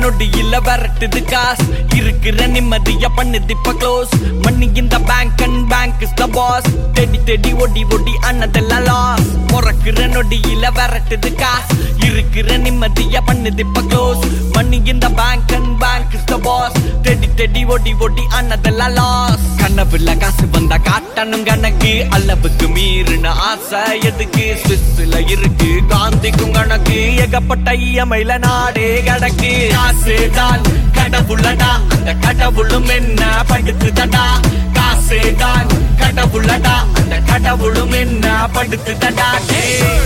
நொடியில விரட்டுது காசு இருக்கிற நிம்மதிய பண்ணுது இப்ப க்ளோஸ் மணி இந்த bank and bank is the boss தேடி தேடி ஒடி ஒடி அண்ணதெல்லாம் லாஸ் பிறக்கிற நொடியில விரட்டுது காசு இருக்கிற நிம்மதிய பண்ணுது இப்ப க்ளோஸ் மணி இந்த bank and bank is the boss தேடி தேடி ஒடி ஒடி அண்ணதெல்லாம் லாஸ் கனவுல காசு வந்தா காட்டணும் கணக்கு அளவுக்கு மீறின ஆசை எதுக்கு சுவிஸ்ல இருக்கு காந்திக்கும் கணக்கு ஏகப்பட்ட இயமையில நாடே கிடக்கு காசு தான் கடவுளடா அந்த கடவுளும் என்ன படுத்துதடா காசு தான் கடவுளடா அந்த கடவுளும் என்ன படுத்துதடா டேய்.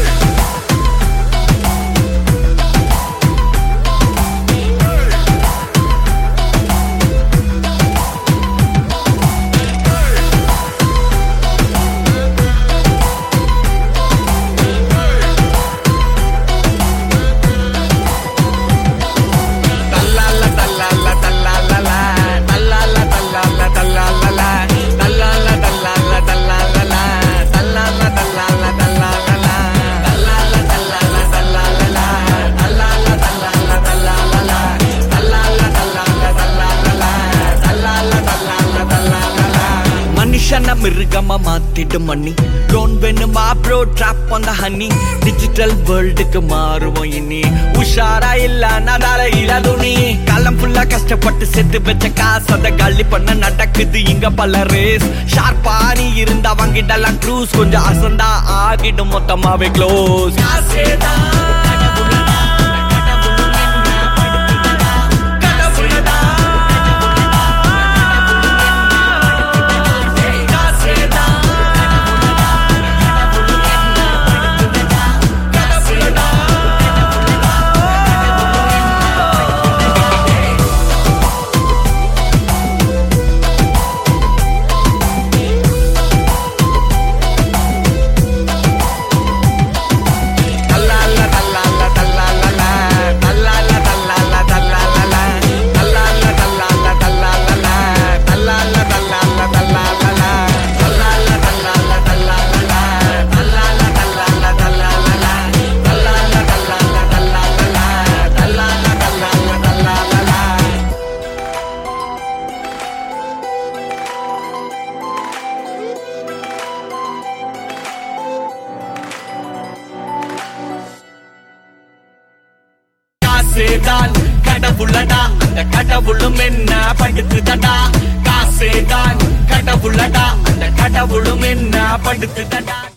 தல்லால தல்லால தல்லாலல தல்லால தல்லால தல்லாலல தல்லால தல்லால தல்லாலல தல்லால தல்லால தல்லாலல தல்லால தல்லால தல்லாலல தல்லால தல்லால தல்லாலல தல்லால தல்லால தல்லாலல தல்லால தல்லால தல்லாலல மனுஷன மிருகமா மாத்திடும் மண்ணி டோன் வேணுமா ப்ரோ ட்ராப் அந்த ஹனி டிஜிட்டல் வேர்ல்டுக்கு மாறுவோம் இனி உஷாரா இல்ல நடால இல்லாதுனி காலம் ஃபுல்லா கஷ்டப்பட்டு செத்து வச்ச காசு அத கள்ளி பண்ண நடக்குது இங்க பல ரேஸ் ஷார்ப்பா நீ இருந்தா வாங்கிடலாம் க்ரூஸ் கொஞ்சம் அசந்தா ஆகிடும் மொத்தமாவே க்ளோஸ் தல்லால தல்லால தல்லாலல தல்லால தல்லால தல்லாலல தல்லால தல்லால தல்லாலல தல்லால தல்லால தல்லாலல தல்லால தல்லால தல்லாலல தல்லால தல்லால தல்லாலல தல்லால தல்லால தல்லாலல தல்லால தல்லால தல்லாலல காசேதான் கடவுளடா அந்த கடவுளும் என்ன படுத்துதடா காசேதான் கடவுளடா அந்த கடவுளும் என்ன படுத்துதடா